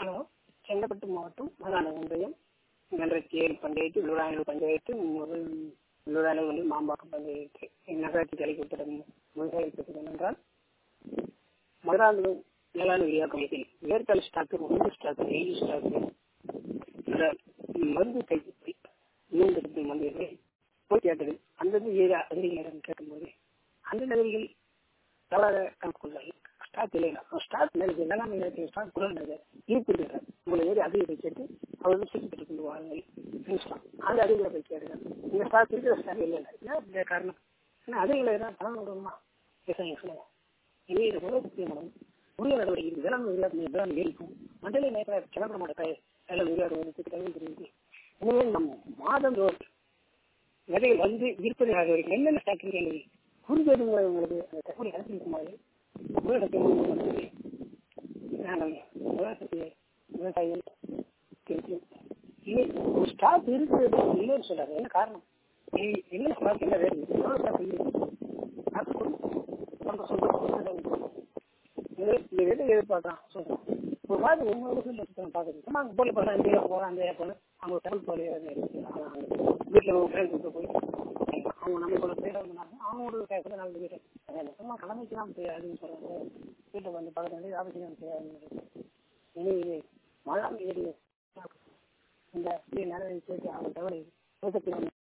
hello Chengalpattu மாவட்டம் மதுரான ஒன்றியம் வெள்ளரச்சேரி பஞ்சாயத்து விழுதானூர் பஞ்சாயத்து முதல் விழுதானூர் வந்து மாம்பாக்கம் பஞ்சாயத்து நகராட்சி தலைக்கூட்டம் விவசாயம் பேசுவது என்னென்றால் மதுராந்தகம் வேளாண் விரிவாக்க மையத்தில் வேர்க்கால ஸ்டாக்கு மருந்து ஸ்டாக்கு நெய் ஸ்டாக்கு இந்த மருந்து கைப்பற்றி மூன்று இடத்தில் மருந்து போய் கேட்டது அந்தந்த ஏரியா அதிகாரிகளிடம் கேட்கும்போது அந்த நகரிகள் தவறாக கணக்கு கொள்ளாது ஸ்டாக் இல்லை ஸ்டாக் மேனேஜர் வேளாண் நிலையத்தில் ஸ்டாக் குரல் மேனேஜர் இருக்கிறார் உங்களை ஏறி அதிகாரி கேட்டு அவர்கள் சீட்டு பெற்றுக் கொண்டு வாருங்கள் அந்த அதிகாரி போய் கேட்கிறார் இந்த ஸ்டாக் இருக்கிற ஸ்டாக் இல்லை இல்லை இந்த காரணம் ஏன்னா அதிகாரி தான் பணம் விடணுமா விவசாயம் சொல்லுங்க எனவே இது ரொம்ப முக்கியமானது உரிய நடவடிக்கை வேளாண் விளையாட்டு வேளாண் ஏறிக்கும் மண்டல நேரத்தில் கிளம்ப மாட்டேன் வேளாண் விளையாட்டு தகவல் தெரியுது எனவே நம் மாதம் விதைகள் வந்து விற்பனை ஆகிறவர்கள் என்னென்ன ஸ்டாக் இருக்கிறது புரிஞ்சது உங்களுக்கு அந்த தகவலை அனுப்பியிருக்குமாறு நாங்கள் விவசாயத்தை விவசாயிகள் தெரியும் இது ஒரு ஸ்டாக் இருக்கிறது இல்லைன்னு சொல்றாரு என்ன காரணம் என்ன ஸ்டாக் என்ன வேறு எவ்வளோ ஸ்டாக் இல்லை இந்த விதை எதிர்பார்க்கலாம் சொல்றேன் ஒரு மாதிரி ஒவ்வொரு வருஷம் பார்க்குறது சும்மா அங்கே போல போகலாம் இந்த போகலாம் அந்த போகலாம் அவங்க தகவல் போல வீட்டில் ஒரு ஃப்ரெண்ட்ஸ் போய் அவங்க நம்ம கூட பேர் இருந்தாங்க அவங்களோட கேட்கறது நல்ல வீட்டு சும்மா கிளம்பிக்கலாம் அதுன்னு சொல்றாங்க வீட்டில் வந்து பக்கத்துல ஆஃபீஸில் செய்யாது எனவே மழை ஏறி இந்த நிறைய சேர்த்து அவங்க தகவலை